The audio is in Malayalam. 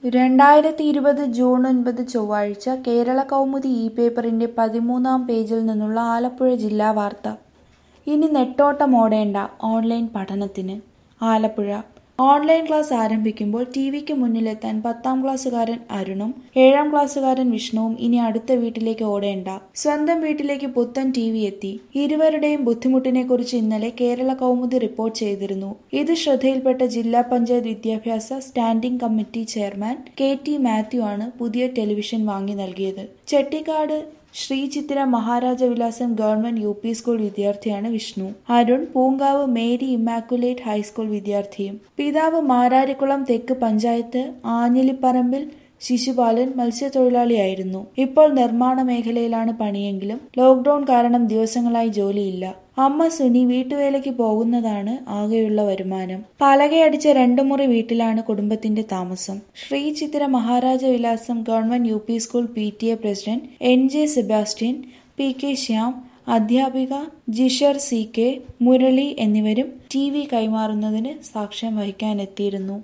രണ്ടായിരത്തി ഇരുപത് ജൂൺ ഒൻപത് ചൊവ്വാഴ്ച കേരള കൗമുദി ഇ പേപ്പറിന്റെ പതിമൂന്നാം പേജിൽ നിന്നുള്ള ആലപ്പുഴ ജില്ലാ വാർത്ത ഇനി നെട്ടോട്ടമോടേണ്ട ഓൺലൈൻ പഠനത്തിന് ആലപ്പുഴ ഓൺലൈൻ ക്ലാസ് ആരംഭിക്കുമ്പോൾ ടി വിക്ക് മുന്നിലെത്താൻ പത്താം ക്ലാസ്സുകാരൻ അരുണും ഏഴാം ക്ലാസ്സുകാരൻ വിഷ്ണുവും ഇനി അടുത്ത വീട്ടിലേക്ക് ഓടേണ്ട സ്വന്തം വീട്ടിലേക്ക് പുത്തൻ ടി വി എത്തി ഇരുവരുടെയും ബുദ്ധിമുട്ടിനെക്കുറിച്ച് ഇന്നലെ കേരള കൗമുദി റിപ്പോർട്ട് ചെയ്തിരുന്നു ഇത് ശ്രദ്ധയിൽപ്പെട്ട ജില്ലാ പഞ്ചായത്ത് വിദ്യാഭ്യാസ standing committee chairman K T Mathew ആണ് പുതിയ ടെലിവിഷൻ വാങ്ങി നൽകിയത് Chettikkad Shri Chithira Maharaja Vilasam government U P school വിദ്യാർത്ഥിയാണ് Vishnu Arun Poonkavu Mary Immaculate high school വിദ്യാർത്ഥിയും പിതാവ് മാരാരിക്കുളം തെക്ക് പഞ്ചായത്ത് ആഞ്ഞിലിപ്പറമ്പിൽ ശിശുപാലൻ മത്സ്യത്തൊഴിലാളിയായിരുന്നു ഇപ്പോൾ നിർമ്മാണ മേഖലയിലാണ് പണിയെങ്കിലും ലോക്ക്ഡൌൺ കാരണം ദിവസങ്ങളായി ജോലിയില്ല അമ്മ സുനി വീട്ടുവേലയ്ക്ക് പോകുന്നതാണ് ആകെയുള്ള വരുമാനം പലകയടിച്ച രണ്ടു മുറി വീട്ടിലാണ് കുടുംബത്തിന്റെ താമസം Shri Chithira Maharaja Vilasam government U P school P T A president N J Sebastian P K Shyam അധ്യാപിക ജിഷർ സി കെ മുരളി എന്നിവരും ടി വി കൈമാറുന്നതിന് സാക്ഷ്യം വഹിക്കാനെത്തിയിരുന്നു